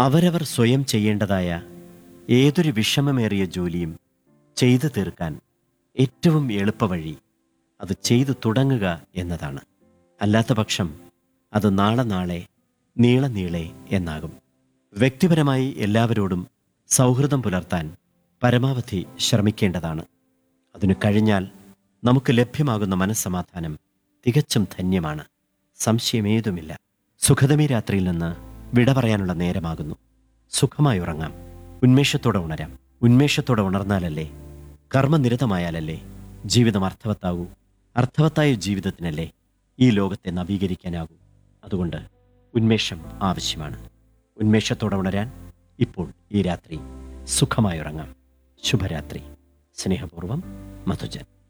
അവരവർ സ്വയം ചെയ്യേണ്ടതായ ഏതൊരു വിഷമമേറിയ ജോലിയും ചെയ്തു തീർക്കാൻ ഏറ്റവും എളുപ്പവഴി അത് ചെയ്തു തുടങ്ങുക എന്നതാണ് അല്ലാത്ത പക്ഷം അത് നാളെ നാളെ നീളെ നീളെ എന്നാകും വ്യക്തിപരമായി എല്ലാവരോടും സൗഹൃദം പുലർത്താൻ പരമാവധി ശ്രമിക്കേണ്ടതാണ് അതിനു കഴിഞ്ഞാൽ നമുക്ക് ലഭ്യമാകുന്ന മനസ്സമാധാനം തികച്ചും ധന്യമാണ് സംശയമേതുമില്ല സുഖതമി രാത്രിയിൽ നിന്ന് വിട പറയാനുള്ള നേരമാകുന്നു സുഖമായി ഉറങ്ങാം ഉന്മേഷത്തോടെ ഉണരാം ഉന്മേഷത്തോടെ ഉണർന്നാലല്ലേ കർമ്മനിരതമായാലല്ലേ ജീവിതം അർത്ഥവത്താകൂ അർത്ഥവത്തായ ജീവിതത്തിനല്ലേ ഈ ലോകത്തെ നവീകരിക്കാനാകൂ അതുകൊണ്ട് ഉന്മേഷം ആവശ്യമാണ് ഉന്മേഷത്തോടെ ഉണരാൻ ഇപ്പോൾ ഈ രാത്രി സുഖമായി ഉറങ്ങാം ശുഭരാത്രി സ്നേഹപൂർവം മധുജൻ